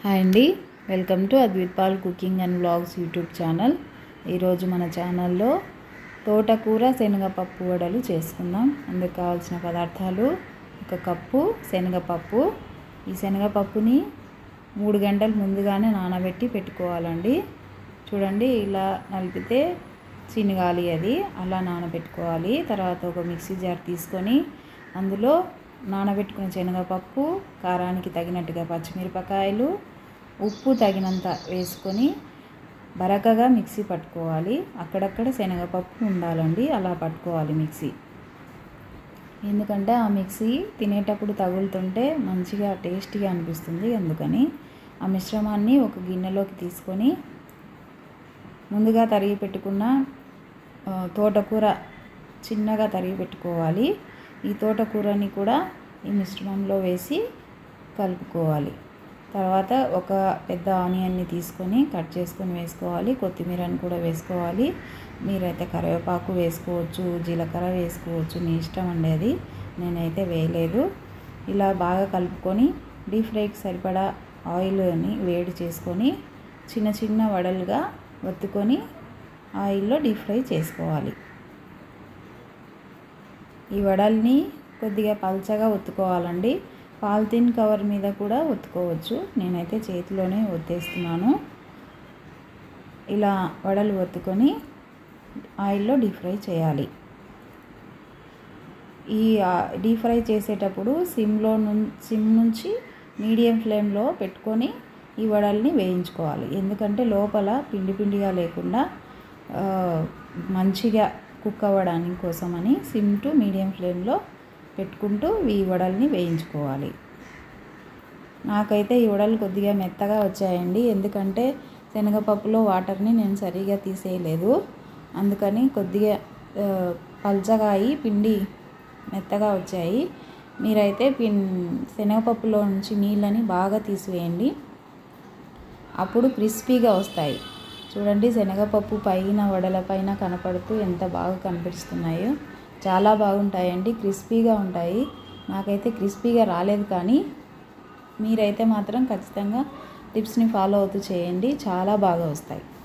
hi అండి welcome to Advith Paul cooking and vlogs YouTube channel ఈరోజు మన ఛానల్లో తోటకూర శనగపప్పు వడలు చేసుకుందాం అందుకు కావాల్సిన పదార్థాలు ఒక కప్పు శనగపప్పు ఈ శనగపప్పుని మూడు గంటల ముందుగానే నానబెట్టి పెట్టుకోవాలండి చూడండి ఇలా నలిపితే చినగాలి అది అలా నానబెట్టుకోవాలి తర్వాత ఒక మిక్సీ జార్ తీసుకొని అందులో నానబెట్టుకున్న శనగపప్పు కారానికి తగినట్టుగా పచ్చిమిరపకాయలు ఉప్పు తగినంత వేసుకొని బరకగా మిక్సీ పట్టుకోవాలి అక్కడక్కడ శనగపప్పు ఉండాలండి అలా పట్టుకోవాలి మిక్సీ ఎందుకంటే ఆ మిక్సీ తినేటప్పుడు తగులుతుంటే మంచిగా టేస్టీగా అనిపిస్తుంది అందుకని ఆ మిశ్రమాన్ని ఒక గిన్నెలోకి తీసుకొని ముందుగా తరిగి పెట్టుకున్న ఆ, తోటకూర చిన్నగా తరిగి పెట్టుకోవాలి ఈ తోటకూరని కూడా ఈ మిశ్రమంలో వేసి కలుపుకోవాలి తర్వాత ఒక పెద్ద ఆనియన్ని తీసుకొని కట్ చేసుకొని వేసుకోవాలి కొత్తిమీరని కూడా వేసుకోవాలి మీరైతే కరివేపాకు వేసుకోవచ్చు జీలకర్ర వేసుకోవచ్చు మీ ఇష్టం అండి అది నేనైతే వేయలేదు ఇలా బాగా కలుపుకొని డీప్ ఫ్రైకి సరిపడా ఆయిల్ని వేడి చేసుకొని చిన్న చిన్న వడలుగా ఒత్తుకొని ఆయిల్లో డీప్ ఫ్రై చేసుకోవాలి ఈ వడల్ని కొద్దిగా పల్చగా ఒత్తుకోవాలండి పాలిథిన్ కవర్ మీద కూడా ఒత్తుకోవచ్చు నేనైతే చేతిలోనే ఒత్తేస్తున్నాను ఇలా వడలు ఒత్తుకొని ఆయిల్లో డీప్ ఫ్రై చేయాలి ఈ డీప్ ఫ్రై చేసేటప్పుడు సిమ్లో ను సిమ్ నుంచి మీడియం ఫ్లేమ్లో పెట్టుకొని ఈ వడల్ని వేయించుకోవాలి ఎందుకంటే లోపల పిండి పిండిగా లేకుండా ఆ, మంచిగా కుక్ అవ్వడానికి కోసమని సిమ్ టు మీడియం ఫ్లేమ్లో పెట్టుకుంటూ ఈ వడల్ని వేయించుకోవాలి నాకైతే ఈ వడలు కొద్దిగా మెత్తగా వచ్చాయండి ఎందుకంటే శనగపప్పులో వాటర్ని నేను సరిగా తీసేయలేదు అందుకని కొద్దిగా ఆ, పల్చగా అయి పిండి మెత్తగా వచ్చాయి మీరైతే పిన్ శనగపప్పులో నుంచి నీళ్ళని బాగా తీసివేయండి అప్పుడు క్రిస్పీగా వస్తాయి చూడండి శనగపప్పు పైన వడల పైన కనపడుతూ ఎంత బాగా కనిపిస్తున్నాయో చాలా బాగుంటాయండి క్రిస్పీగా ఉంటాయి నాకైతే క్రిస్పీగా రాలేదు కానీ మీరైతే మాత్రం ఖచ్చితంగా టిప్స్ని ఫాలో అవుతూ చేయండి చాలా బాగా వస్తాయి